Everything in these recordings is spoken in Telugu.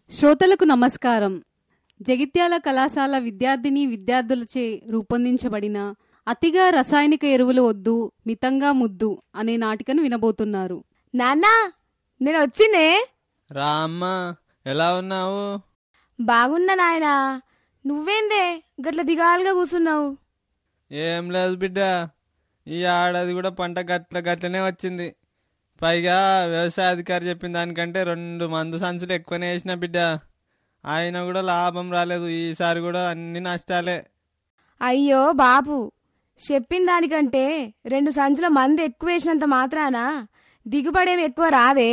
శ్రోతలకు నమస్కారం జగిత్యాల కళాశాల విద్యార్థిని విద్యార్థులచే రూపొందించబడిన అతిగా రసాయనిక ఎరువులు వద్దు మితంగా ముద్దు అనే నాటికను వినబోతున్నారు నాన్నా నేను వచ్చినే రామ్మ ఎలా ఉన్నావు బాగున్నా నాయనా నువ్వేందే గట్ల దిగాలుగా కూసున్నావు ఏం లేదు బిడ్డ ఈ ఏడాది కూడా పంట గట్ల గట్లనే వచ్చింది పైగా వ్యవసాయ అధికారి చెప్పిన దానికంటే రెండు మందు సంచులు ఎక్కువనే వేసిన బిడ్డ ఆయన కూడా లాభం రాలేదు ఈసారి కూడా అన్ని నష్టాలే అయ్యో బాపు చెప్పిన దానికంటే రెండు సంచుల మంది ఎక్కువ వేసినంత మాత్రాన దిగుబడేం ఎక్కువ రాదే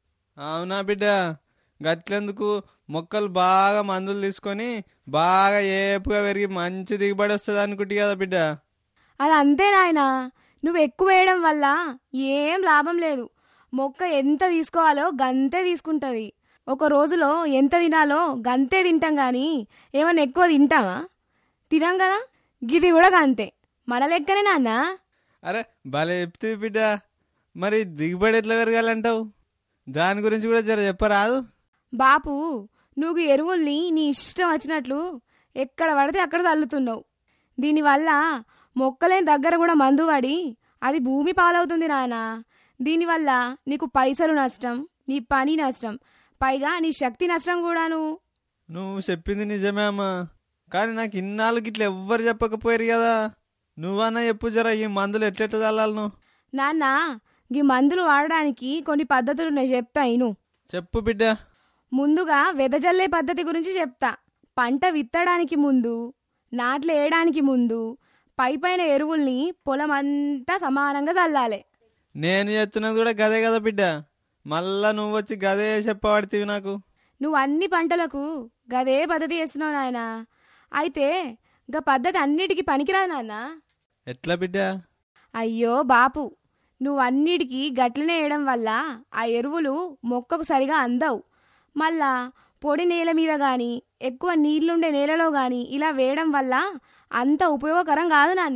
అవునా బిడ్డ గట్లెందుకు మొక్కలు బాగా మందులు తీసుకొని బాగా ఏపుగా పెరిగి మంచి దిగుబడి వస్తుంది అనుకుంటి కదా బిడ్డ అది అంతే నాయనా నువ్వు ఎక్కువ వేయడం వల్ల ఏం లాభం లేదు మొక్క ఎంత తీసుకోవాలో గంతే తీసుకుంటది ఒక రోజులో ఎంత తినాలో గంతే తింటాం గాని ఏమన్నా ఎక్కువ తింటామా తినాం కదా గిది కూడా గంతే మన లెక్కనే నాన్నా అరే భలే చెప్తివి బిడ్డ మరి దిగుబడి ఎట్లా పెరగాలంటావు దాని గురించి కూడా జర చెప్పరాదు బాపు నువ్వు ఎరువుల్ని నీ ఇష్టం వచ్చినట్లు ఎక్కడ పడితే అక్కడ తల్లుతున్నావు దీనివల్ల మొక్కలేని దగ్గర కూడా మందు పడి అది భూమి పాలవుతుంది నాయన దీనివల్ల నీకు పైసలు నష్టం నీ పని నష్టం పైగా నీ శక్తి నష్టం కూడాను నువ్వు చెప్పింది నిజమే అమ్మా కానీ నాకు ఇన్నాళ్ళు గిట్ల ఎవ్వరు చెప్పకపోయారు కదా నువ్వన్నా చెప్పు జర ఈ మందులు ఎట్లెట్లా చల్లాలి నువ్వు నాన్న ఈ మందులు వాడడానికి కొన్ని పద్ధతులు నేను చెప్తా ఇను చెప్పు బిడ్డ ముందుగా వెదజల్లే పద్ధతి గురించి చెప్తా పంట విత్తడానికి ముందు నాట్లు వేయడానికి ముందు పైపైన ఎరువుల్ని పొలం అంతా సమానంగా చల్లాలి నేను చెప్తున్నది కూడా గదే కదా బిడ్డ మళ్ళా నువ్వు వచ్చి గదే చెప్పబడితివి నాకు నువ్వు అన్ని పంటలకు గదే పద్ధతి చేస్తున్నావు నాయన అయితే గా పద్ధతి అన్నిటికీ పనికిరాదు నాన్న ఎట్లా బిడ్డ అయ్యో బాపు నువ్వు అన్నిటికీ గట్లనే వేయడం వల్ల ఆ ఎరువులు మొక్కకు సరిగా అందవు మళ్ళా పొడి నేల మీద గాని ఎక్కువ నీళ్లుండే నేలలో గాని ఇలా వేయడం వల్ల అంత ఉపయోగకరం కాదు నాన్న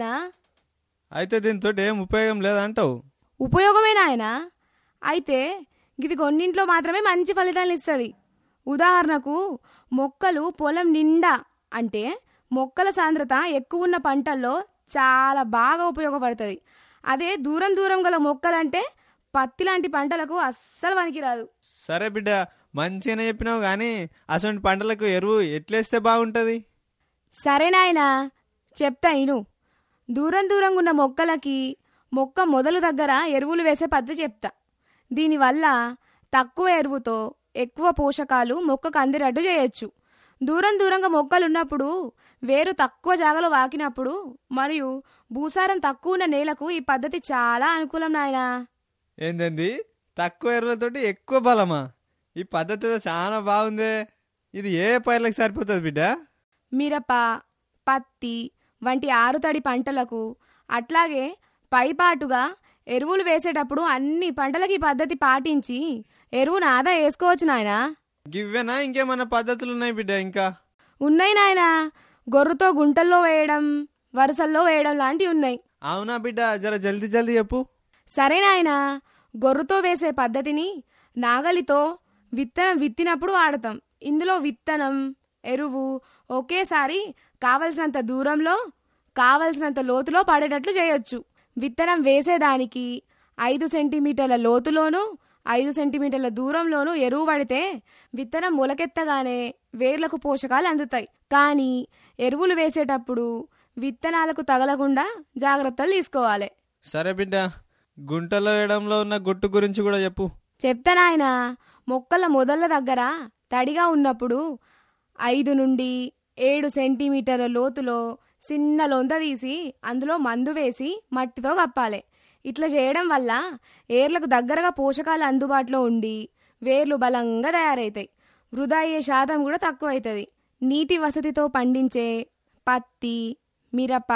అయితే దీంతో ఏం ఉపయోగం లేదంటావు ఉపయోగమే నాయన అయితే ఇది కొన్నింట్లో మాత్రమే మంచి ఫలితాలను ఇస్తుంది ఉదాహరణకు మొక్కలు పొలం నిండా అంటే మొక్కల సాంద్రత ఎక్కువ ఉన్న పంటల్లో చాలా బాగా ఉపయోగపడుతుంది అదే దూరం దూరం గల మొక్కలంటే పత్తి లాంటి పంటలకు అస్సలు పనికిరాదు సరే బిడ్డ మంచిగానే చెప్పినావు కానీ అసలు పంటలకు ఎరువు ఎట్లేస్తే బాగుంటుంది సరే నాయనా చెప్తా ఇను దూరం దూరంగా ఉన్న మొక్కలకి మొక్క మొదలు దగ్గర ఎరువులు వేసే పద్ధతి చెప్తా దీనివల్ల తక్కువ ఎరువుతో ఎక్కువ పోషకాలు మొక్కకు అందేటట్టు చేయొచ్చు దూరం దూరంగా మొక్కలు ఉన్నప్పుడు వేరు తక్కువ జాగలో వాకినప్పుడు మరియు భూసారం తక్కువ ఉన్న నేలకు ఈ పద్ధతి చాలా అనుకూలం నాయనా ఏందండి తక్కువ ఎరువులతోటి ఎక్కువ బలమా ఈ పద్ధతి ఏదో చాలా బాగుందే ఇది ఏ పైర్లకు సరిపోతుంది బిడ్డ మిరప పత్తి వంటి ఆరుతడి పంటలకు అట్లాగే పైపాటుగా ఎరువులు వేసేటప్పుడు అన్ని పంటలకి ఈ పద్ధతి పాటించి ఎరువును ఆదా వేసుకోవచ్చు నాయనా గివ్వేనా ఇంకేమైనా పద్ధతులు ఉన్నాయి బిడ్డ ఇంకా ఉన్నాయి నాయనా గొర్రుతో గుంటల్లో వేయడం వరుసల్లో వేయడం లాంటివి ఉన్నాయి అవునా బిడ్డ జర జల్దీ జల్దీ చెప్పు సరే నాయనా గొర్రుతో వేసే పద్ధతిని నాగలితో విత్తనం విత్తినప్పుడు వాడతాం ఇందులో విత్తనం ఎరువు ఒకేసారి కావలసినంత దూరంలో కావలసినంత లోతులో పడేటట్లు చేయొచ్చు విత్తనం వేసేదానికి ఐదు సెంటీమీటర్ల లోతులోనూ ఐదు సెంటీమీటర్ల దూరంలోనూ ఎరువు పడితే విత్తనం మొలకెత్తగానే వేర్లకు పోషకాలు అందుతాయి కానీ ఎరువులు వేసేటప్పుడు విత్తనాలకు తగలకుండా జాగ్రత్తలు తీసుకోవాలి సరే బిడ్డ గుంటలో వేయడంలో ఉన్న గుట్టు గురించి కూడా చెప్పు చెప్తానాయన మొక్కల మొదళ్ళ దగ్గర తడిగా ఉన్నప్పుడు ఐదు నుండి ఏడు సెంటీమీటర్ల లోతులో చిన్న లొంత తీసి అందులో మందు వేసి మట్టితో కప్పాలి ఇట్లా చేయడం వల్ల ఏర్లకు దగ్గరగా పోషకాలు అందుబాటులో ఉండి వేర్లు బలంగా తయారవుతాయి వృధా అయ్యే శాతం కూడా తక్కువ అవుతుంది నీటి వసతితో పండించే పత్తి మిరప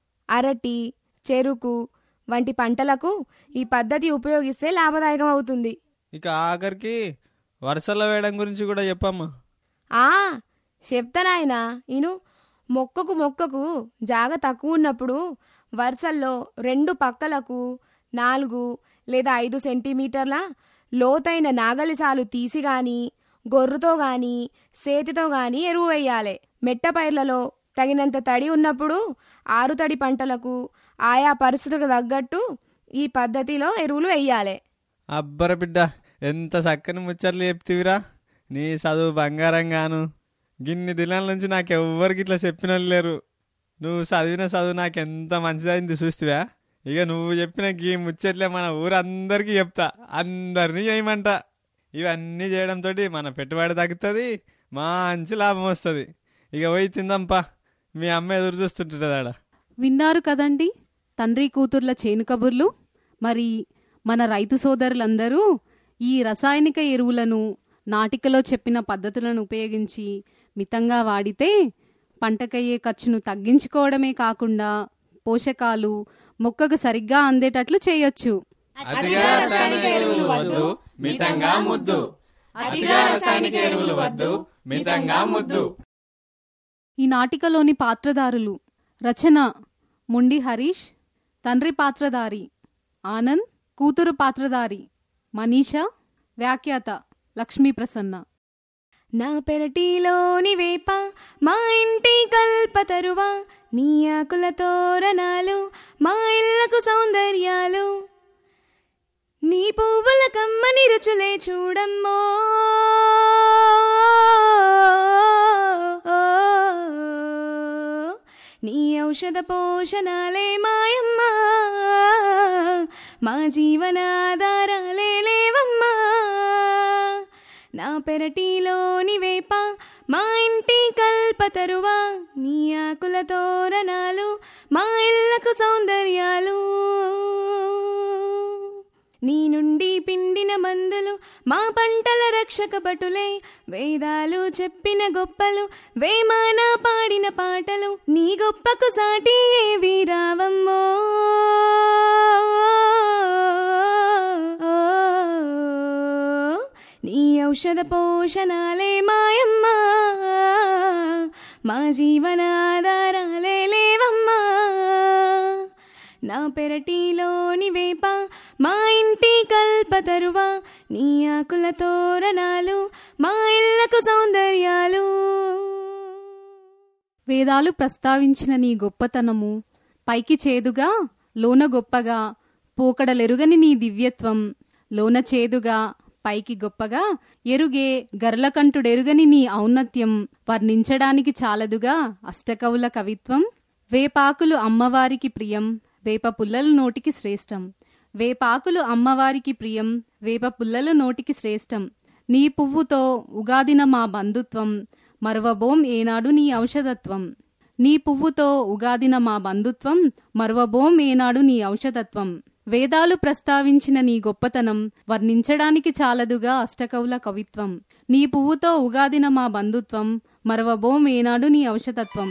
అరటి చెరుకు వంటి పంటలకు ఈ పద్ధతి ఉపయోగిస్తే లాభదాయకం అవుతుంది ఇక ఆఖరికి వరుసలో వేయడం గురించి కూడా చెప్పమ్మా ఆ చెప్తానాయనా ఇను మొక్కకు మొక్కకు జాగ తక్కువ ఉన్నప్పుడు వరుసల్లో రెండు పక్కలకు నాలుగు లేదా ఐదు సెంటీమీటర్ల లోతైన నాగలిసాలు తీసి గాని గొర్రుతో గాని సేతితో గాని ఎరువు వేయాలి మెట్ట పైర్లలో తగినంత తడి ఉన్నప్పుడు ఆరుతడి పంటలకు ఆయా పరిస్థితులకు తగ్గట్టు ఈ పద్ధతిలో ఎరువులు వేయాలి అబ్బర బిడ్డ ఎంత చక్కని ముచ్చట్లు చెప్తివిరా నీ చదువు బంగారం గాను గిన్ని దినాల నుంచి నాకు ఎవ్వరికి ఇట్లా చెప్పిన వాళ్ళు లేరు నువ్వు చదివిన చదువు నాకు ఎంత మంచిదైంది చూస్తువా ఇక నువ్వు చెప్పిన గీ ముచ్చట్లే మన ఊరందరికీ చెప్తా అందరినీ చేయమంట ఇవన్నీ చేయడంతో మన పెట్టుబడి తగ్గుతుంది మంచి లాభం వస్తుంది ఇక పోయి తిందాంపా మీ అమ్మ ఎదురు చూస్తుంటుంది ఆడ విన్నారు కదండి తండ్రి కూతుర్ల చేను కబుర్లు మరి మన రైతు సోదరులందరూ ఈ రసాయనిక ఎరువులను నాటికలో చెప్పిన పద్ధతులను ఉపయోగించి మితంగా వాడితే పంటకయ్యే ఖర్చును తగ్గించుకోవడమే కాకుండా పోషకాలు మొక్కకు సరిగ్గా అందేటట్లు చేయొచ్చు అతిగా రసాయనిక ఎరువులు వద్దు మితంగా ముద్దు అతిగా రసాయనిక ఎరువులు వద్దు మితంగా ముద్దు ఈ నాటికలోని పాత్రధారులు రచన ముండి హరీష్ తండ్రి పాత్రధారి ఆనంద్ కూతురు పాత్రధారి మనీషా వ్యాఖ్యాత లక్ష్మీ ప్రసన్న నా పెరటిలోని వేప మా ఇంటి కల్పతరువా నీ ఆకుల తోరణాలు మా ఇళ్లకు సౌందర్యాలు నీ పువ్వుల కమ్మని రుచులే చూడమ్మో నీ ఔషధ పోషణాలే మాయమ్మా మా జీవనాధారాలే లేవమ్మా నా పెరటిలోని వేప మా ఇంటి కల్పతరువా నీ ఆకుల తోరణాలు మా ఇళ్లకు సౌందర్యాలు నీ నుండి పిండిన మందులు మా పంటల రక్షక భటులే వేదాలు చెప్పిన గొప్పలు వేమాన పాడిన పాటలు నీ గొప్పకు సాటి ఏవి రావమ్మో నీ ఔషధ పోషణాలే మాయమ్మా మా జీవనాధారాలే లేవమ్మా నా పెరటిలోని వేప మా ఇంటి కల్పతరువా నీ ఆకుల తోరణాలు మా ఇళ్లకు సౌందర్యాలు వేదాలు ప్రస్తావించిన నీ గొప్పతనము పైకి చేదుగా లోన గొప్పగా పోకడలెరుగని నీ దివ్యత్వం లోన చేదుగా పైకి గొప్పగా ఎరుగే గర్లకంటుడెరుగని నీ ఔన్నత్యం వర్ణించడానికి చాలదుగా అష్టకవుల కవిత్వం వేపాకులు అమ్మవారికి ప్రియం వేప పుల్లలు నోటికి శ్రేష్టం వేపాకులు అమ్మవారికి ప్రియం వేప పుల్లలు నోటికి శ్రేష్టం నీ పువ్వుతో ఉగాదిన మా బంధుత్వం మరువబోం ఏనాడు నీ ఔషధత్వం నీ పువ్వుతో ఉగాదిన మా బంధుత్వం మరువబోం ఏనాడు నీ ఔషధత్వం వేదాలు ప్రస్తావించిన నీ గొప్పతనం వర్ణించడానికి చాలదుగా అష్టకవుల కవిత్వం నీ పువ్వుతో ఉగాదిన మా బంధుత్వం మరవబోం ఏనాడు నీ ఔషధత్వం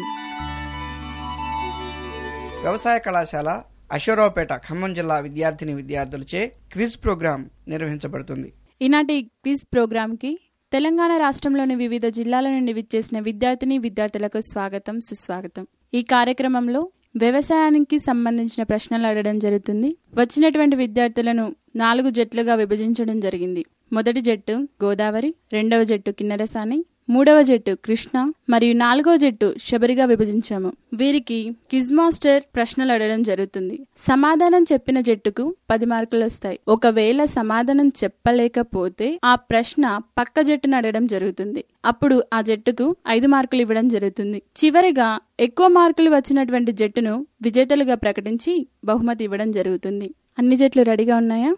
వ్యవసాయ కళాశాల అశ్వరావుపేట ఖమ్మం జిల్లా విద్యార్థిని విద్యార్థులచే క్విజ్ ప్రోగ్రాం నిర్వహించబడుతుంది ఈనాటి క్విజ్ ప్రోగ్రాంకి తెలంగాణ రాష్ట్రంలోని వివిధ జిల్లాల నుండి విచ్చేసిన విద్యార్థిని విద్యార్థులకు స్వాగతం సుస్వాగతం ఈ కార్యక్రమంలో వ్యవసాయానికి సంబంధించిన ప్రశ్నలు అడగడం జరుగుతుంది వచ్చినటువంటి విద్యార్థులను నాలుగు జట్లుగా విభజించడం జరిగింది మొదటి జట్టు గోదావరి రెండవ జట్టు కిన్నెరసాని మూడవ జట్టు కృష్ణ మరియు నాలుగవ జట్టు శబరిగా విభజించాము వీరికి క్విజ్ మాస్టర్ ప్రశ్నలు అడగడం జరుగుతుంది సమాధానం చెప్పిన జట్టుకు పది మార్కులు వస్తాయి ఒకవేళ సమాధానం చెప్పలేకపోతే ఆ ప్రశ్న పక్క జట్టును అడగడం జరుగుతుంది అప్పుడు ఆ జట్టుకు ఐదు మార్కులు ఇవ్వడం జరుగుతుంది చివరిగా ఎక్కువ మార్కులు వచ్చినటువంటి జట్టును విజేతలుగా ప్రకటించి బహుమతి ఇవ్వడం జరుగుతుంది అన్ని జట్లు రెడీగా ఉన్నాయా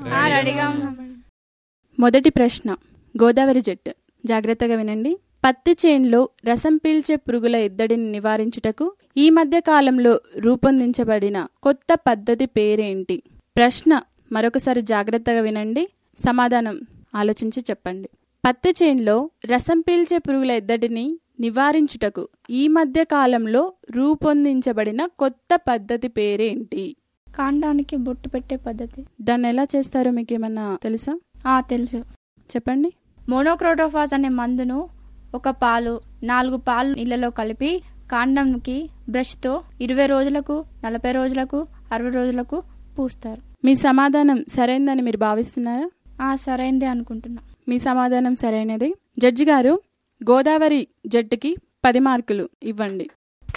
మొదటి ప్రశ్న గోదావరి జట్టు జాగ్రత్తగా వినండి పత్తి చేన్లో రసం పీల్చే పురుగుల ఎద్దడిని నివారించుటకు ఈ మధ్య కాలంలో రూపొందించబడిన కొత్త పద్ధతి పేరేంటి ప్రశ్న మరొకసారి జాగ్రత్తగా వినండి సమాధానం ఆలోచించి చెప్పండి పత్తి చేన్లో రసం పీల్చే పురుగుల ఎద్దడిని నివారించుటకు ఈ మధ్య కాలంలో రూపొందించబడిన కొత్త పద్ధతి పేరేంటి కాండానికి బొట్టు పెట్టే పద్ధతి దాన్ని ఎలా చేస్తారో మీకు ఏమన్నా తెలుసా ఆ తెలుసు చెప్పండి మోనోక్రోటోఫాస్ అనే మందును ఒక పాలు నాలుగు పాలు నీళ్ళలో కలిపి కాండంకి బ్రష్తో ఇరవై రోజులకు నలభై రోజులకు అరవై రోజులకు పూస్తారు మీ సమాధానం సరైందని మీరు భావిస్తున్నారా ఆ సరైందే అనుకుంటున్నా మీ సమాధానం సరైనది జడ్జి గారు గోదావరి జట్టుకి పది మార్కులు ఇవ్వండి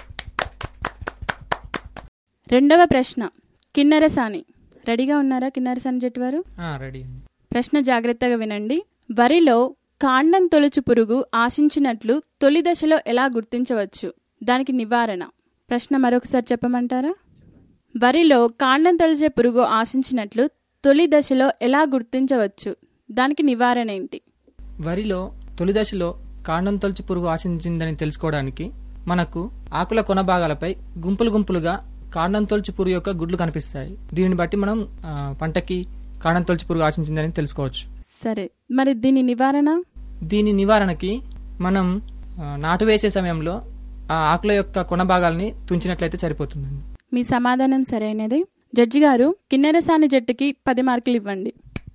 రెండవ ప్రశ్న కిన్నెరసాని రెడీగా ఉన్నారా కిన్నెరసాని జట్టు వారు రెడీ అండి ప్రశ్న జాగ్రత్తగా వినండి వరిలో కాండం తొలుచు పురుగు ఆశించినట్లు తొలి దశలో ఎలా గుర్తించవచ్చు దానికి నివారణ ప్రశ్న మరొకసారి చెప్పమంటారా వరిలో కాండం తొలిచే పురుగు ఆశించినట్లు తొలి దశలో ఎలా గుర్తించవచ్చు దానికి నివారణ ఏంటి వరిలో తొలి దశలో కాండం తొలచి పురుగు ఆశించిందని తెలుసుకోవడానికి మనకు ఆకుల కొన భాగాలపై గుంపులు గుంపులుగా కాండం తొలచి పురుగు యొక్క గుడ్లు కనిపిస్తాయి దీనిని బట్టి మనం ఆ, పంటకి కాండం తొలచి పురుగు ఆశించిందని తెలుసుకోవచ్చు సరే మరి దీని నివారణ దీని నివారణకి మనం ఆ, నాటు వేసే సమయంలో ఆ ఆకుల యొక్క కొన భాగాల్ని తుంచినట్లయితే సరిపోతుందండి మీ సమాధానం సరైనది జడ్జి గారు కిన్నెరసాని జట్టుకి పది మార్కులు ఇవ్వండి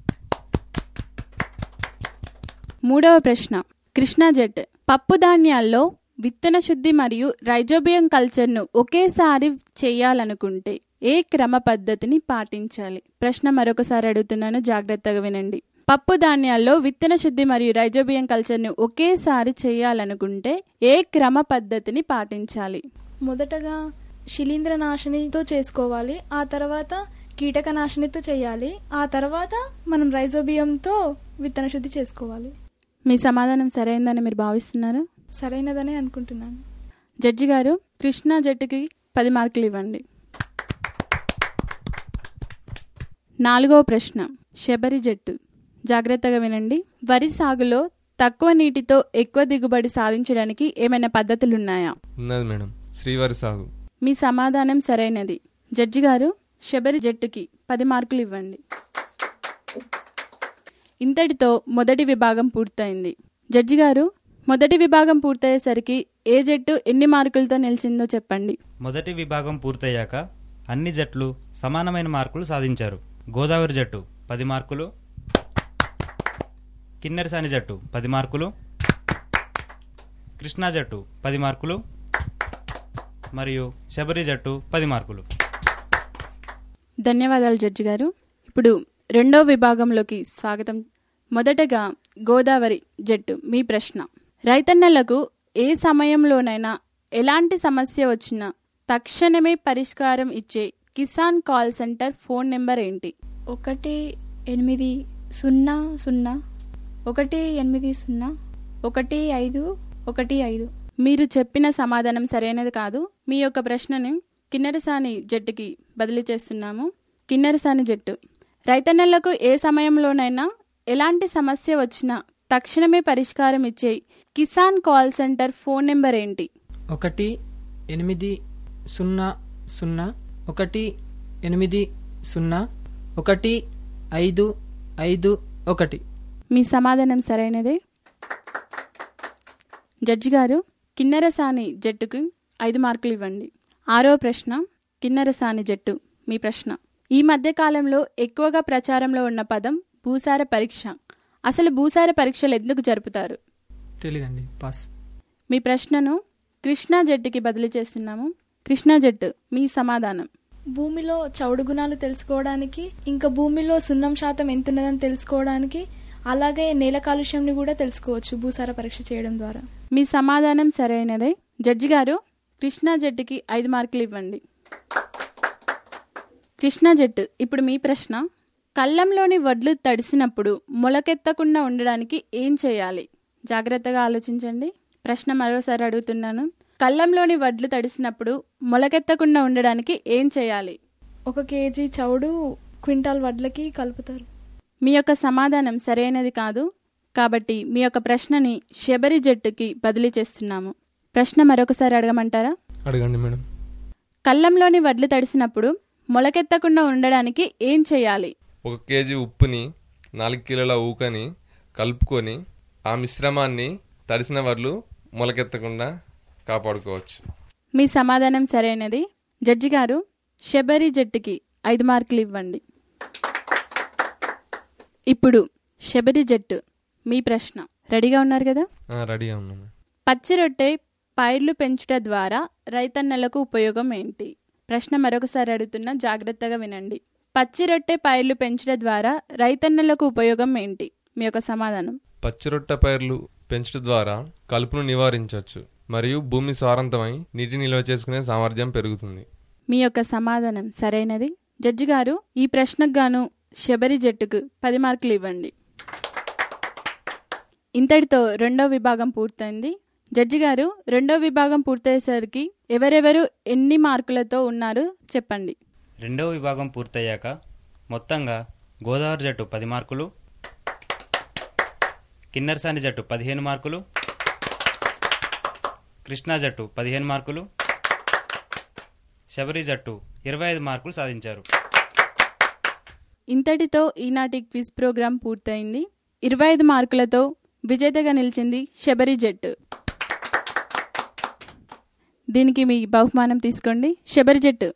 మూడవ ప్రశ్న కృష్ణా జట్ పప్పు ధాన్యాల్లో విత్తన శుద్ధి మరియు రైజోబియం కల్చర్ను ఒకేసారి చేయాలనుకుంటే ఏ క్రమ పద్ధతిని పాటించాలి ప్రశ్న మరొకసారి అడుగుతున్నాను జాగ్రత్తగా వినండి పప్పు ధాన్యాల్లో విత్తన శుద్ధి మరియు రైజోబియం కల్చర్ను ఒకేసారి చేయాలనుకుంటే ఏ క్రమ పద్ధతిని పాటించాలి మొదటగా శిలీంద్రనాశినితో చేసుకోవాలి ఆ తర్వాత కీటకనాశినితో చేయాలి ఆ తర్వాత మనం రైజోబియంతో విత్తన శుద్ధి చేసుకోవాలి మీ సమాధానం సరైందని మీరు భావిస్తున్నారా సరైనదనే అనుకుంటున్నాను జడ్జి గారు కృష్ణా జట్టుకి పది మార్కులు ఇవ్వండి నాలుగవ ప్రశ్న శబరి జట్టు జాగ్రత్తగా వినండి వరి సాగులో తక్కువ నీటితో ఎక్కువ దిగుబడి సాధించడానికి ఏమైనా పద్ధతులున్నాయా ఉన్నది మేడం శ్రీవారి సాగు మీ సమాధానం సరైనది జడ్జి గారు శబరి జట్టుకి పది మార్కులు ఇవ్వండి ఇంతటితో మొదటి విభాగం పూర్తయింది జడ్జి గారు మొదటి విభాగం పూర్తయ్యేసరికి ఏ జట్టు ఎన్ని మార్కులతో నిలిచిందో చెప్పండి మొదటి విభాగం పూర్తయ్యాక అన్ని జట్లు సమానమైన మార్కులు సాధించారు గోదావరి జట్టు పది మార్కులు కిన్నెరసాని జట్టు పది మార్కులు కృష్ణా జట్టు పది మార్కులు మరియు శబరి జట్టు పది మార్కులు ధన్యవాదాలు జడ్జి గారు ఇప్పుడు రెండో విభాగంలోకి స్వాగతం మొదటగా గోదావరి జట్టు మీ ప్రశ్న రైతన్నలకు ఏ సమయంలోనైనా ఎలాంటి సమస్య వచ్చినా తక్షణమే పరిష్కారం ఇచ్చే Kisan call centre phone number ఏంటి ఒకటి ఎనిమిది సున్నా సున్నా ఒకటి ఎనిమిది సున్నా ఒకటి ఐదు ఒకటి ఐదు మీరు చెప్పిన సమాధానం సరైనది కాదు మీ యొక్క ప్రశ్నని కిన్నెరసాని జట్టుకి బదిలీ చేస్తున్నాము కిన్నెరసాని జట్టు రైతన్నలకు ఏ సమయంలోనైనా ఎలాంటి సమస్య వచ్చినా తక్షణమే పరిష్కారం ఇచ్చే Kisan call centre phone number ఏంటి ఒకటి ఎనిమిది సున్నా సున్నా ఒకటి ఎనిమిది సున్నా ఒకటి ఐదు ఐదు ఒకటి మీ సమాధానం సరైనదే జడ్జి గారు కిన్నెరసాని జట్టుకు ఐదు మార్కులు ఇవ్వండి ఆరో ప్రశ్న కిన్నెరసాని జట్టు మీ ప్రశ్న ఈ మధ్య కాలంలో ఎక్కువగా ప్రచారంలో ఉన్న పదం భూసార పరీక్ష అసలు భూసార పరీక్షలు ఎందుకు జరుపుతారు తెలీదండి పాస్ మీ ప్రశ్నను కృష్ణా జట్టుకి బదిలీ చేస్తున్నాము కృష్ణా జట్టు మీ సమాధానం భూమిలో చౌడు గుణాలు తెలుసుకోవడానికి ఇంకా భూమిలో సున్నం శాతం ఎంత ఉన్నదని తెలుసుకోవడానికి అలాగే నేల కాలుష్యంని కూడా తెలుసుకోవచ్చు భూసార పరీక్ష చేయడం ద్వారా మీ సమాధానం సరైనదే జడ్జి గారు కృష్ణా జట్టుకి ఐదు మార్కులు ఇవ్వండి కృష్ణా జట్టు ఇప్పుడు మీ ప్రశ్న కళ్ళంలోని వడ్లు తడిసినప్పుడు మొలకెత్తకుండా ఉండడానికి ఏం చేయాలి జాగ్రత్తగా ఆలోచించండి ప్రశ్న మరోసారి అడుగుతున్నాను కళ్ళంలోని వడ్లు తడిసినప్పుడు మొలకెత్తకుండా ఉండడానికి ఏం చేయాలి ఒక కేజీ చౌడు క్వింటాల్ వడ్లకి కలుపుతారు మీ యొక్క సమాధానం సరైనది కాదు కాబట్టి మీ యొక్క ప్రశ్నని శబరి జట్టుకి బదిలీ చేస్తున్నాము ప్రశ్న మరొకసారి అడగమంటారా అడగండి మేడం కళ్ళంలోని వడ్లు తడిసినప్పుడు మొలకెత్తకుండా ఉండడానికి ఏం చేయాలి ఒక కేజీ ఉప్పుని నాలుగు కిలోల ఊకని కలుపుకొని ఆ మిశ్రమాన్ని తడిసిన వడ్లు మొలకెత్తకుండా కాపాడుకోవచ్చు మీ సమాధానం సరైనది జడ్జి గారు శబరి జట్టుకి ఐదు మార్కులు ఇవ్వండి ఇప్పుడు శబరి జట్టు మీ ప్రశ్న రెడీగా ఉన్నారు కదా ఆ, రెడీగా ఉన్నాము పచ్చి రొట్టె పైర్లు పెంచుట ద్వారా రైతన్నలకు ఉపయోగం ఏంటి ప్రశ్న మరొకసారి అడుగుతున్నా జాగ్రత్తగా వినండి పచ్చి రొట్టె పైర్లు పెంచుట ద్వారా రైతన్నలకు ఉపయోగం ఏంటి మీ యొక్క సమాధానం పచ్చిరొట్ట పైర్లు పెంచడం ద్వారా కలుపును నివారించవచ్చు మరియు భూమి సారంతమై నీటి నిల్వ చేసుకునే సామర్థ్యం పెరుగుతుంది మీ యొక్క సమాధానం సరైనది జడ్జి గారు ఈ ప్రశ్నకు గాను శబరి జట్టుకు పది మార్కులు ఇవ్వండి ఇంతటితో రెండో విభాగం పూర్తయింది జడ్జి గారు రెండో విభాగం పూర్తయ్యేసరికి ఎవరెవరు ఎన్ని మార్కులతో ఉన్నారు చెప్పండి రెండవ విభాగం పూర్తయ్యాక మొత్తంగా గోదావరి జట్టు పది మార్కులు కిన్నెరసాని జట్టు పదిహేను మార్కులు కృష్ణా జట్టు పదిహేను మార్కులు శబరి జట్టు ఇరవై ఐదు మార్కులు సాధించారు ఇంతటితో ఈనాటి క్విజ్ ప్రోగ్రాం పూర్తయింది ఇరవై ఐదు మార్కులతో విజేతగా నిలిచింది శబరి జట్టు దీనికి మీ బహుమానం తీసుకోండి శబరి జట్టు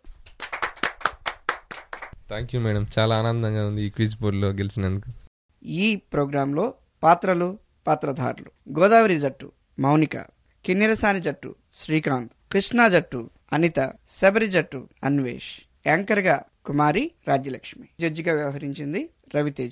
థ్యాంక్ యూ మేడం చాలా ఆనందంగా ఉంది ఈ క్విజ్ బోర్డులో గెలిచినందుకు ఈ ప్రోగ్రాంలో పాత్రలు పాత్రధారులు గోదావరి జట్టు మౌనిక కిన్నెరసాని జట్టు శ్రీకాంత్ కృష్ణా జట్టు అనిత శబరి జట్టు అన్వేష్ యాంకర్గా కుమారి రాజ్యలక్ష్మి జడ్జిగా వ్యవహరించింది రవితేజ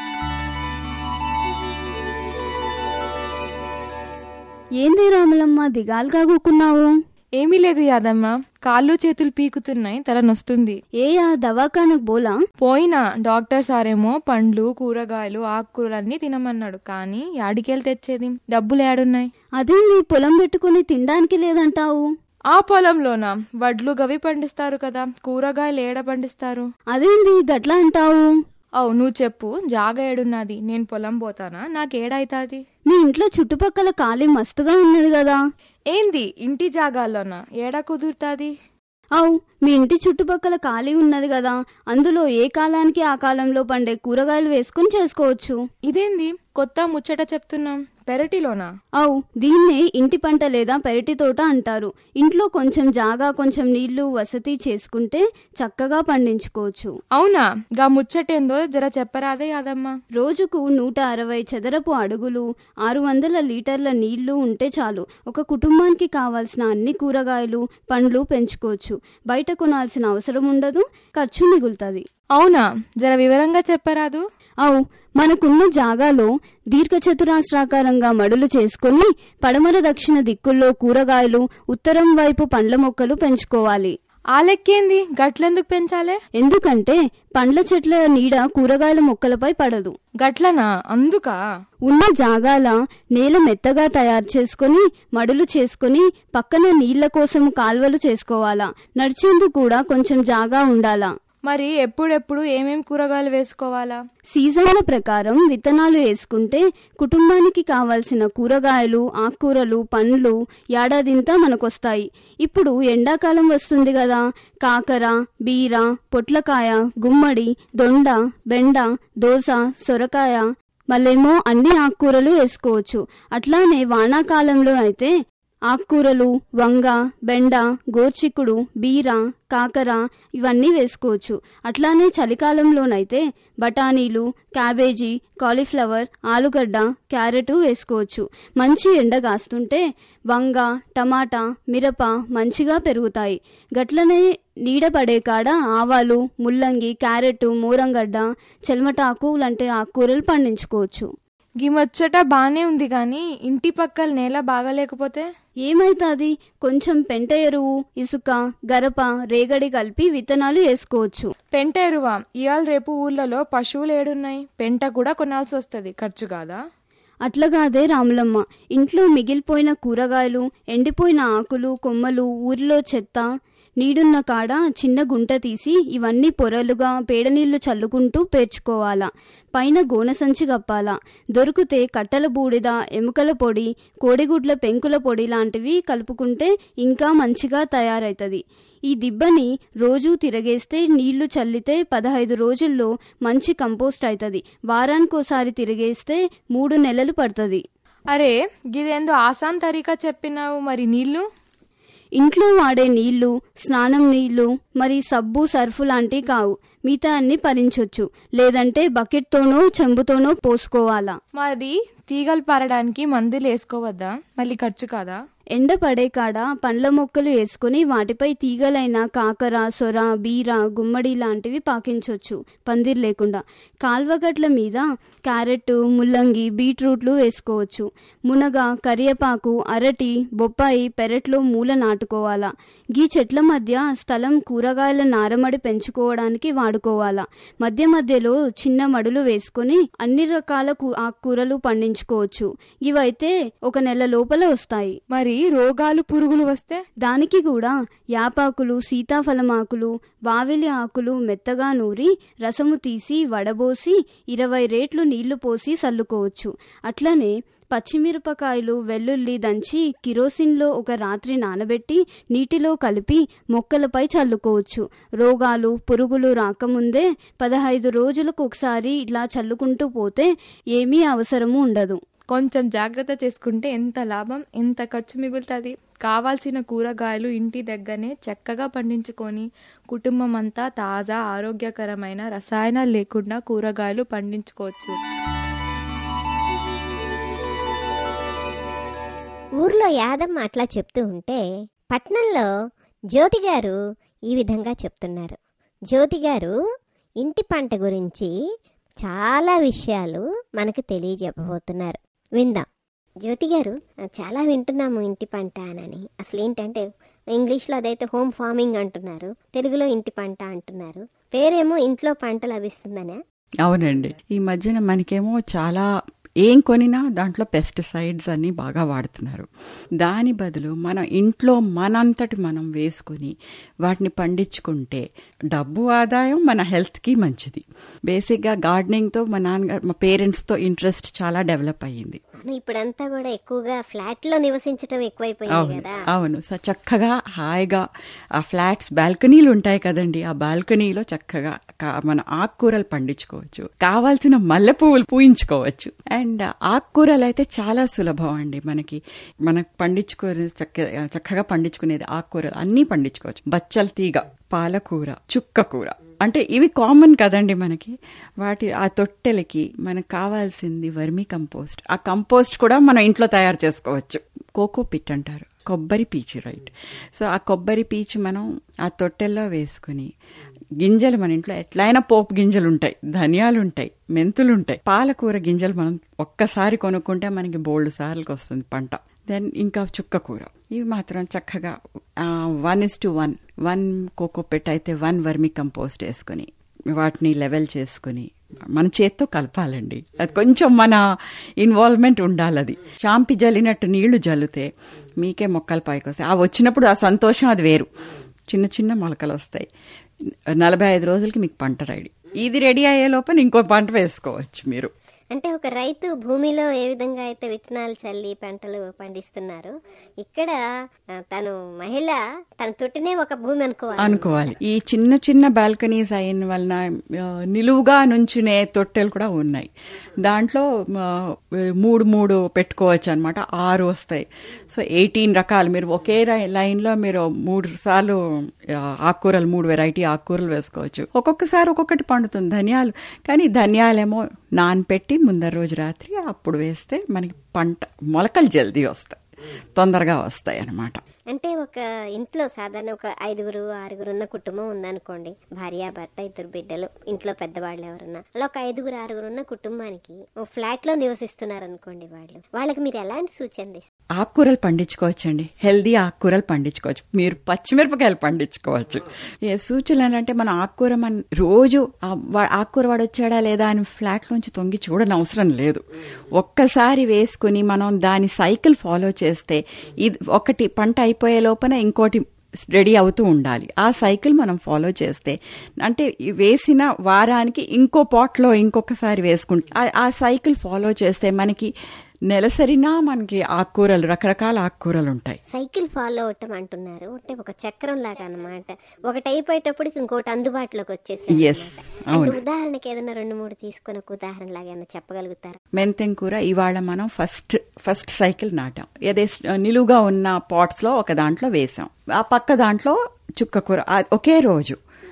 ఏంది రాములమ్మ దిగాలుగా కూకున్నావు ఏమీ లేదు యాదమ్మ కాళ్ళు చేతులు పీకుతున్నాయి తల నొస్తుంది ఏ ఆ దవాఖానకు బోలా పోయినా డాక్టర్ సారేమో పండ్లు కూరగాయలు ఆకుకూరలు అన్ని తినమన్నాడు కానీ యాడికెళ్ళి తెచ్చేది డబ్బులు ఏడున్నాయి అదేంది పొలం పెట్టుకుని తినడానికి లేదంటావు ఆ పొలంలోన వడ్లు గవి పండిస్తారు కదా కూరగాయలు ఏడ పండిస్తారు అదేంది గట్లా అంటావు అవు నువ్వు చెప్పు జాగ ఏడున్నది నేను పొలం పోతానా నాకేడైతాది మీ ఇంట్లో చుట్టుపక్కల ఖాళీ మస్తుగా ఉన్నది కదా ఏంది ఇంటి జాగాల్లోన ఏడా కుదురుతాది అవు మీ ఇంటి చుట్టుపక్కల ఖాళీ ఉన్నది కదా అందులో ఏ కాలానికి ఆ కాలంలో పండే కూరగాయలు వేసుకుని చేసుకోవచ్చు ఇదేంది కొత్త ముచ్చట చెప్తున్నాం పెరటిలోనా అవు దీన్నే ఇంటి పంట లేదా పెరటి తోట అంటారు ఇంట్లో కొంచెం జాగా కొంచెం నీళ్లు వసతి చేసుకుంటే చక్కగా పండించుకోవచ్చు అవునా గా ముచ్చటేందో జర చెప్పరాదే యాదమ్మ రోజుకు నూట అరవై చదరపు అడుగులు ఆరు వందల లీటర్ల నీళ్లు ఉంటే చాలు ఒక కుటుంబానికి కావాల్సిన అన్ని కూరగాయలు పండ్లు పెంచుకోవచ్చు బయట కొనాల్సిన అవసరం ఉండదు ఖర్చు మిగులుతుంది అవునా జర వివరంగా చెప్పరాదు అవు మనకున్న జాగాలో దీర్ఘచతురాస్రాకారంగా మడులు చేసుకుని పడమర దక్షిణ దిక్కుల్లో కూరగాయలు ఉత్తరం వైపు పండ్ల మొక్కలు పెంచుకోవాలి ఆ లెక్కేంది గట్లెందుకు పెంచాలే ఎందుకంటే పండ్ల చెట్ల నీడ కూరగాయల మొక్కలపై పడదు గట్లనా అందుకా ఉన్న జాగాల నేల మెత్తగా తయారు చేసుకుని మడులు చేసుకుని పక్కన నీళ్ల కోసం కాల్వలు చేసుకోవాలా నడిచేందుకు కూడా కొంచెం జాగా ఉండాలా మరి ఎప్పుడెప్పుడు ఏమేం కూరగాయలు వేసుకోవాలా సీజన్ల ప్రకారం విత్తనాలు వేసుకుంటే కుటుంబానికి కావలసిన కూరగాయలు ఆకుకూరలు పండ్లు ఏడాదింతా మనకొస్తాయి ఇప్పుడు ఎండాకాలం వస్తుంది కదా కాకర బీర పొట్లకాయ గుమ్మడి దొండ బెండ దోస సొరకాయ మళ్ళేమో అన్ని ఆకుకూరలు వేసుకోవచ్చు అట్లానే వానాకాలంలో అయితే ఆకుకూరలు వంగ బెండ గోర్చిక్కుడు బీర కాకర ఇవన్నీ వేసుకోవచ్చు అట్లానే చలికాలంలోనైతే బఠానీలు క్యాబేజీ కాలీఫ్లవర్ ఆలుగడ్డ క్యారెట్ వేసుకోవచ్చు మంచి ఎండ కాస్తుంటే వంగ టమాటా మిరప మంచిగా పెరుగుతాయి గట్లనే నీడ పడే కాడ ఆవాలు ముల్లంగి క్యారెట్ మూరంగడ్డ చెల్మటాకు లాంటి ఆకుకూరలు పండించుకోవచ్చు గిమొచ్చట బానే ఉంది గాని ఇంటి పక్కల నేల బాగాలేకపోతే ఏమైతాది కొంచెం పెంట ఎరువు ఇసుక గరప రేగడి కలిపి విత్తనాలు వేసుకోవచ్చు పెంట ఎరువా ఇవాళ రేపు ఊళ్ళలో పశువులు ఏడున్నాయి పెంట కూడా కొనాల్సి వస్తుంది ఖర్చు కాదా అట్లగాదే రాములమ్మ ఇంట్లో మిగిలిపోయిన కూరగాయలు ఎండిపోయిన ఆకులు కొమ్మలు ఊరిలో చెత్త నీడున్న కాడ చిన్న గుంట తీసి ఇవన్నీ పొరలుగా పేడనీళ్లు చల్లుకుంటూ పేర్చుకోవాలా పైన గోన సంచి కప్పాలా దొరికితే కట్టెల బూడిద ఎముకల పొడి కోడిగుడ్ల పెంకుల పొడి లాంటివి కలుపుకుంటే ఇంకా మంచిగా తయారైతుంది ఈ దిబ్బని రోజూ తిరగేస్తే నీళ్లు చల్లితే పదహైదు రోజుల్లో మంచి కంపోస్ట్ అవుతుంది వారానికోసారి తిరిగేస్తే మూడు నెలలు పడుతుంది అరే గిదేందో ఆసాన్ తరీకా చెప్పినావు మరి నీళ్లు ఇంట్లో వాడే నీళ్లు స్నానం నీళ్లు మరి సబ్బు సర్ఫు లాంటివి కావు మిగతా అన్ని పరించొచ్చు లేదంటే బకెట్తోనో చెంబుతోనో పోసుకోవాలా మరి తీగలు పారడానికి మందులు వేసుకోవద్దా మళ్ళీ ఖర్చు కాదా ఎండ పడే కాడ పండ్ల మొక్కలు వేసుకుని వాటిపై తీగలైన కాకర సొర బీర గుమ్మడి లాంటివి పాకించవచ్చు పందిర్ లేకుండా కాల్వగట్ల మీద క్యారెట్ ముల్లంగి బీట్రూట్లు వేసుకోవచ్చు మునగ కరివేపాకు అరటి బొప్పాయి పెరట్లో మూల నాటుకోవాలా గీ చెట్ల మధ్య స్థలం కూరగాయల నారమడి పెంచుకోవడానికి వాడుకోవాలా మధ్య మధ్యలో చిన్న మడులు వేసుకొని అన్ని రకాల కూ- ఆకుకూరలు పండించుకోవచ్చు ఇవైతే ఒక నెల లోపల వస్తాయి మరి రోగాలు పురుగులు వస్తే దానికి కూడా యాపాకులు సీతాఫలం ఆకులు వావిలి ఆకులు మెత్తగా నూరి రసము తీసి వడబోసి ఇరవై రేట్లు నీళ్లు పోసి చల్లుకోవచ్చు అట్లనే పచ్చిమిరపకాయలు వెల్లుల్లి దంచి కిరోసిన్లో ఒక రాత్రి నానబెట్టి నీటిలో కలిపి మొక్కలపై చల్లుకోవచ్చు రోగాలు పురుగులు రాకముందే పదహైదు రోజులకు ఒకసారి ఇట్లా చల్లుకుంటూ పోతే ఏమీ అవసరము ఉండదు కొంచెం జాగ్రత్త చేసుకుంటే ఎంత లాభం ఎంత ఖర్చు మిగులుతుంది కావాల్సిన కూరగాయలు ఇంటి దగ్గరనే చక్కగా పండించుకొని కుటుంబం అంతా తాజా ఆరోగ్యకరమైన రసాయనాలు లేకుండా కూరగాయలు పండించుకోవచ్చు ఊర్లో యాదమ్మ అట్లా చెప్తూ ఉంటే పట్నంలో జ్యోతి గారు ఈ విధంగా చెప్తున్నారు జ్యోతి గారు ఇంటి పంట గురించి చాలా విషయాలు మనకు తెలియజెప్పబోతున్నారు విందాం జ్యోతి గారు చాలా వింటున్నాము ఇంటి పంట అని అసలు ఏంటంటే ఇంగ్లీష్లో అదైతే హోమ్ ఫార్మింగ్ అంటున్నారు తెలుగులో ఇంటి పంట అంటున్నారు పేరేమో ఇంట్లో పంట లభిస్తుందనే అవునండి ఈ మధ్యన మనకేమో చాలా ఏం కొనినా దాంట్లో పెస్టిసైడ్స్ అన్ని బాగా వాడుతున్నారు దాని బదులు మనం ఇంట్లో మనంతటి మనం వేసుకుని వాటిని పండించుకుంటే డబ్బు ఆదాయం మన హెల్త్కి మంచిది బేసిక్గా గార్డెనింగ్తో మా నాన్నగారు మా పేరెంట్స్తో ఇంట్రెస్ట్ చాలా డెవలప్ అయ్యింది అవును, ఇప్పుడంతా కూడా ఎక్కువగా ఫ్లాట్ లో నివసించడం ఎక్కువైపోయింది అవును కదా అవును సో చక్కగా హాయిగా ఆ ఫ్లాట్స్ బాల్కనీలు ఉంటాయి కదండి ఆ బాల్కనీలో చక్కగా కా- మన ఆకుకూరలు పండించుకోవచ్చు కావాల్సిన మల్లె పువ్వులు పూయించుకోవచ్చు అండ్ ఆకుకూరలు అయితే చాలా సులభం అండి మనకి మనకు పండించుకునే చక్క చక్కగా పండించుకునేది ఆకుకూరలు అన్నీ పండించుకోవచ్చు బచ్చల తీగ పాలకూర చుక్కకూర అంటే ఇవి కామన్ కదండి మనకి వాటి ఆ తొట్టెలకి మనకు కావాల్సింది వర్మీ కంపోస్ట్ ఆ కంపోస్ట్ కూడా మనం ఇంట్లో తయారు చేసుకోవచ్చు కోకో పిట్ అంటారు కొబ్బరి పీచు రైట్ సో ఆ కొబ్బరి పీచు మనం ఆ తొట్టెల్లో వేసుకుని గింజలు మన ఇంట్లో ఎట్లయినా పోపు గింజలు ఉంటాయి ధనియాలు ఉంటాయి మెంతులు ఉంటాయి పాలకూర గింజలు మనం ఒక్కసారి కొనుక్కుంటే మనకి బోల్డ్ సార్లకు వస్తుంది పంట దెన్ ఇంకా చుక్క కూర ఇవి మాత్రం చక్కగా one is to one one cocopeat అయితే వన్ వర్మి కంపోస్ట్ వేసుకుని వాటిని లెవెల్ చేసుకుని మన చేత్తో కలపాలండి అది కొంచెం మన ఇన్వాల్వ్మెంట్ ఉండాలి అది చాంపి జల్లినట్టు నీళ్లు జల్లితే మీకే మొక్కలు పైకి వస్తాయి ఆ వచ్చినప్పుడు ఆ సంతోషం అది వేరు చిన్న చిన్న మొలకలు వస్తాయి నలభై ఐదు రోజులకి మీకు పంట రెడీ ఇది రెడీ అయ్యే లోపల ఇంకో పంట వేసుకోవచ్చు మీరు అంటే ఒక రైతు భూమిలో ఏ విధంగా అయితే విత్తనాలు చల్లి పంటలు పండిస్తున్నారు ఇక్కడ ఆ, తను మహిళ తన తొట్టినే ఒక భూమి అనుకోవాలి అనుకోవాలి ఈ చిన్న చిన్న బాల్కనీస్ అయిన వలన ఆ, నిలువుగా నుంచునే తొట్టెలు కూడా ఉన్నాయి దాంట్లో ఆ, మూడు మూడు పెట్టుకోవచ్చు అనమాట ఆరు వస్తాయి సో ఎయిటీన్ రకాలు మీరు ఒకే రై- లైన్లో మీరు మూడు సార్లు ఆ, ఆకుకూరలు మూడు వెరైటీ ఆకుకూరలు వేసుకోవచ్చు ఒక్కొక్కసారి ఒక్కొక్కటి పండుతుంది ధనియాలు కానీ ధనియాలేమో నానపెట్టి ముందర రోజు రాత్రి అప్పుడు వేస్తే మనకి పంట మొలకలు జల్దీ వస్తాయి తొందరగా వస్తాయి అన్నమాట అంటే ఒక ఇంట్లో సాధారణ ఒక ఐదుగురు ఆరుగురు ఉన్న కుటుంబం ఉందనుకోండి భార్య భర్త ఇద్దరు బిడ్డలు ఇంట్లో పెద్దవాళ్ళు ఎవరన్నా అలా ఒక ఐదుగురు ఆరుగురు ఉన్న కుటుంబానికి ఓ ఫ్లాట్ లో నివసిస్తున్నారు అనుకోండి వాళ్ళు వాళ్ళకి మీరు ఎలాంటి సూచనలు ఇస్తారు ఆకుకూరలు పండించుకోవచ్చండి హెల్దీ ఆకుకూరలు పండించుకోవచ్చు మీరు పచ్చిమిరపకాయలు పండించుకోవచ్చు ఏ సూచనలు అంటే మన ఆకుకూర మన రోజు ఆ వా- ఆకుకూర వాడు వచ్చాడా లేదా అని ఫ్లాట్ లోంచి తొంగి చూడని అవసరం లేదు ఒక్కసారి వేసుకుని మనం దాని సైకిల్ ఫాలో చేస్తే ఇది ఒకటి పంట అయిపోయే లోపల ఇంకోటి రెడీ అవుతూ ఉండాలి ఆ సైకిల్ మనం ఫాలో చేస్తే అంటే ఈ వేసిన వారానికి ఇంకో పాట్లో ఇంకొకసారి వేసుకుంటే ఆ- ఆ సైకిల్ ఫాలో చేస్తే మనకి నెలసరినా మనకి ఆకుకూరలు రకరకాల ఆకుకూరలు ఉంటాయి సైకిల్ ఫాలో అవటం అంటున్నారు అంటే ఒక చక్రం లాగా అన్నమాట ఒకటి అయిపోయేటప్పటికి ఇంకోటి అందుబాటులోకి వచ్చేసి Yes, అవును. ఉదాహరణకి ఏదైనా రెండు మూడు తీసుకొని ఒక ఉదాహరణ లాగా ఏమైనా చెప్పగలుగుతారా మెంతెం కూర ఇవాళ మనం ఫస్ట్ ఫస్ట్ సైకిల్ నాటాం ఏదే నిలువుగా ఉన్న పాట్స్ లో ఒక దాంట్లో వేసాం ఆ పక్క దాంట్లో చుక్క కూర ఆ ఒకే రోజు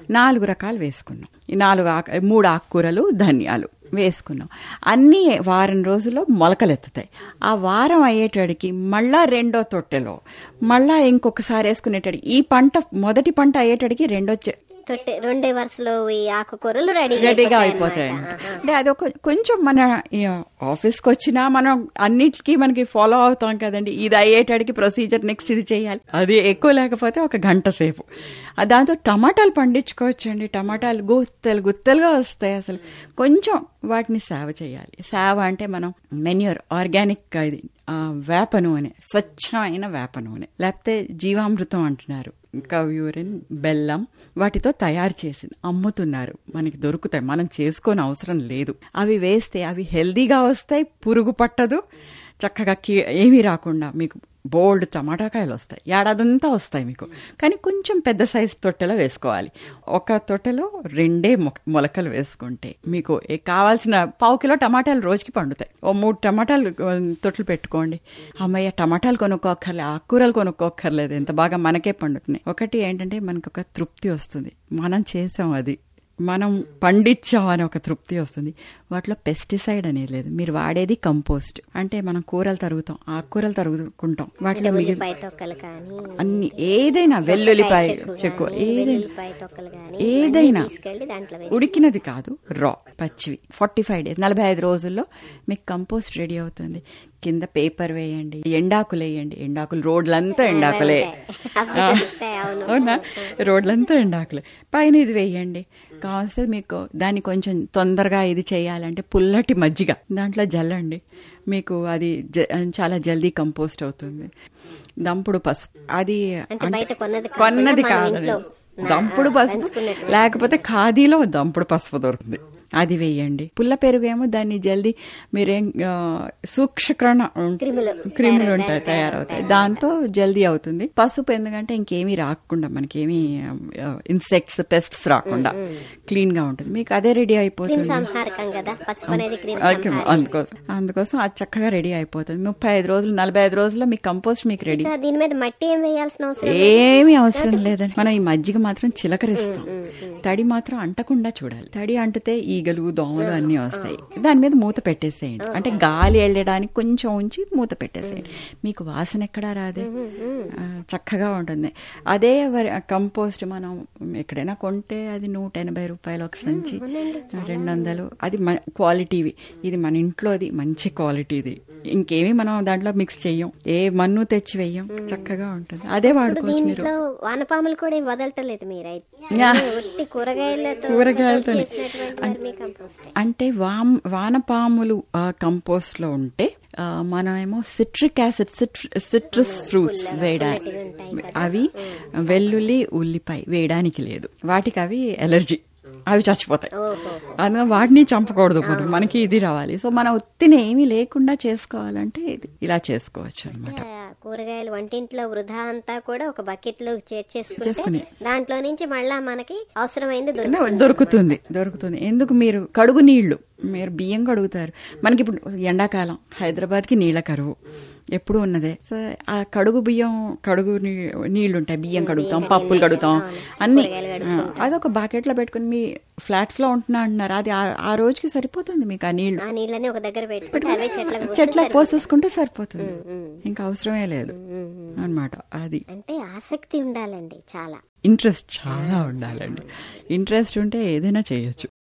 నాలుగు రకాలు వేసుకున్నాం ఈ నాలుగు ఆకు మూడు ఆకుకూరలు ధనియాలు వేసుకున్నాం అన్నీ వారం రోజుల్లో మొలకలెత్తుతాయి ఆ వారం అయ్యేటడికి మళ్ళా రెండో తొట్టెలో మళ్ళా ఇంకొకసారి వేసుకునేటడికి ఈ పంట మొదటి పంట అయ్యేటడికి రెండో చె- తొట్టె రెండే వరుసలో ఈ ఆకుకూరలు రెడీ రెడీగా అయిపోతాయి అంటే అదొక కొంచెం మన ఈ ఆఫీస్కి వచ్చినా మనం అన్నిటికీ మనకి ఫాలో అవుతాం కదండి ఇది అయ్యేటాడికి ప్రొసీజర్ నెక్స్ట్ ఇది చేయాలి అది ఎక్కువ లేకపోతే ఒక గంట సేపు ఆ దాంతో టమాటాలు పండించుకోవచ్చండి టమాటాలు గుత్తలు గుత్తలుగా వస్తాయి అసలు కొంచెం వాటిని సేవ చేయాలి సేవ అంటే మనం మెన్యూర్ ఆర్గానిక్ ఇది ఆ, వేప నూనె స్వచ్ఛమైన వేప నూనె లేకపోతే జీవామృతం అంటున్నారు కవ్యూరిన్ బెల్లం వాటితో తయారు చేసి అమ్ముతున్నారు మనకి దొరుకుతాయి మనం చేసుకోని అవసరం లేదు అవి వేస్తే అవి హెల్దీగా వస్తాయి పురుగు పట్టదు చక్కగా కీ ఏమీ రాకుండా మీకు బోల్డ్ టమాటాకాయలు వస్తాయి ఏడాదంతా వస్తాయి మీకు కానీ కొంచెం పెద్ద సైజ్ తొట్టెలో వేసుకోవాలి ఒక తొట్టెలో రెండే మొ- మొలకలు వేసుకుంటే మీకు ఏ కావాల్సిన పావు కిలో టమాటాలు రోజుకి పండుతాయి ఓ మూడు టమాటాలు ఆ, తొట్లు పెట్టుకోండి అమ్మయ్య టమాటాలు కొనుక్కోక్కర్లే ఆకుకూరలు కొనుక్కోక్కర్లేదు ఎంత బాగా మనకే పండుతున్నాయి ఒకటి ఏంటంటే మనకు ఒక తృప్తి వస్తుంది మనం చేసాం అది మనం పండించాం అని ఒక తృప్తి వస్తుంది వాటిలో పెస్టిసైడ్ అనేది లేదు మీరు వాడేది కంపోస్ట్ అంటే మనం కూరలు తరుగుతాం ఆకుకూరలు తరుగుకుంటాం వాటిలో మిగిలి ఉల్లిపాయ తొక్కలు కానీ అన్ని ఏదైనా వెల్లుల్లిపాయ చెక్కు ఏదైనా వెల్లుల్లిపాయ తొక్కలు కానీ ఏదైనా తీసుకెళ్లి దాంట్లో వేసి ఉడికినది కాదు రా పచ్చివి ఫార్టీ ఫైవ్ డేస్ నలభై ఐదు రోజుల్లో మీకు కంపోస్ట్ రెడీ అవుతుంది కింద పేపర్ వేయండి ఎండాకులు వేయండి ఎండాకులు రోడ్లంతా ఎండాకులే అవి ఆ, దొరుకుతాయి, అవును. అవునా రోడ్లంతా ఎండాకులే పైన ఇది వేయండి కావలసి మీకు దాన్ని కొంచెం తొందరగా ఇది చేయాలంటే పుల్లటి మజ్జిగ దాంట్లో జల్లండి మీకు అది జ- చాలా జల్దీ కంపోస్ట్ అవుతుంది దంపుడు పసుపు అది అంటే బయట కొన్నది కాకుండా కొన్నది మనం కాదు ఇంట్లో, దంపుడు ఆ, పసుపు పెంచుకున్నట్టు. లేకపోతే ఖాదీలో దంపుడు పసుపు దొరుకుతుంది అది వేయండి పుల్ల పెరుగేమో దాన్ని జల్దీ మీరేం ఆ, సూక్ష్మకరణ క్రిములు క్రిములు ఉంటాయి తయారవుతాయి దాంతో జల్దీ అవుతుంది పసుపు ఎందుకంటే ఇంకేమీ రాకుండా మనకేమీ ఇన్సెక్ట్స్ పెస్ట్స్ రాకుండా క్లీన్ గా ఉంటుంది మీకు అదే రెడీ క్రిమి అయిపోతుంది సంహారకం కదా పసుపు అనేది క్రిమి అది సంహారకం అందుకోసం అందుకోసం అది చక్కగా రెడీ అయిపోతుంది ముప్పై ఐదు రోజులు నలభై ఐదు రోజుల్లో మీ కంపోస్ట్ మీకు రెడీ ఇంకా దీని మీద మట్టి ఏం వేయాల్సిన అవసరం ఏమీ అవసరం లేదండి మనం ఈ మజ్జిగ మాత్రం చిలకరిస్తాం తడి మాత్రం అంటకుండా చూడాలి తడి అంటితే ఈగలు దోమలు అన్నీ వస్తాయి దాని మీద మూత పెట్టేసేయండి అంటే గాలి వెళ్ళడానికి కొంచెం ఉంచి మూత పెట్టేసేయండి మీకు వాసన ఎక్కడా రాదే ఆ, చక్కగా ఉంటుంది అదే వరి కంపోస్ట్ మనం ఎక్కడైనా కొంటే అది నూట ఎనభై రూపాయలు ఒక సంచి రెండు వందలు అది మ- క్వాలిటీవి ఇది మన ఇంట్లోది మంచి క్వాలిటీది ఇంకేమీ మనం దాంట్లో మిక్స్ చెయ్యం ఏ మన్ను తెచ్చి వెయ్యం చక్కగా ఉంటుంది అదే ఇప్పుడు వాడుకోవచ్చు మీరు దీంట్లో వానపాములు కూడా ఏం వదలటలేదు మీరైతే యా. అన్ని ఒట్టి కూరగాయలతో కూరగాయలతో చేసినటువంటి వర్మీ కంపోస్ట్ అంటే వామ్ వానపాములు ఆ, కంపోస్ట్ లో ఉంటే ఆ, మనమేమో సిట్రిక్ యాసిడ్ సిట్రస్ ఫ్రూట్స్ వేయడానికి అవి వెల్లుల్లి ఉల్లిపాయ వేయడానికి లేదు వాటికి అవి ఎలర్జీ అవి చచ్చిపోతాయి అందులో వాటిని చంపకూడదు మనం మనకి ఇది రావాలి సో మన ఉత్తిని ఏమీ లేకుండా చేసుకోవాలంటే ఇది ఇలా చేసుకోవచ్చు అనమాట ఆ, కూరగాయలు వంటింట్లో వృధా అంతా కూడా ఒక బకెట్ లో చేర్చేసుకుంటే చేసుకుని. దాంట్లో నుంచి మళ్ళా మనకి అవసరమైంది దొరుకుతుంది దొరుకుతుంది దొరుకుతుంది ఎందుకు మీరు కడుగు నీళ్లు మీరు బియ్యం కడుగుతారు మనకి ఇప్పుడు ఎండాకాలం హైదరాబాద్కి నీళ్ళ కరువు ఎప్పుడు ఉన్నదే సో ఆ కడుగు బియ్యం కడుగు నీ- నీళ్లు ఉంటాయి బియ్యం కడుగుతాం పప్పులు కడుగుతాం అన్ని ఆ, అదొక బాకెట్లో పెట్టుకుని మీ ఫ్లాట్స్ లో ఉంటున్నా అంటున్నారు అది ఆ- ఆ రోజుకి సరిపోతుంది మీకు ఆ నీళ్లు ఆ నీళ్ళని ఒక దగ్గర పెట్టుకుంటే అవే చెట్లకు పోస్తే చెట్లకు సరిపోతుంది. పోసేసుకుంటే సరిపోతుంది ఇంకా అవసరమే లేదు అన్నమాట అది అంటే ఆసక్తి ఉండాలండి చాలా ఇంట్రెస్ట్ చాలా ఉండాలండి ఇంట్రెస్ట్ ఉంటే ఏదైనా చేయొచ్చు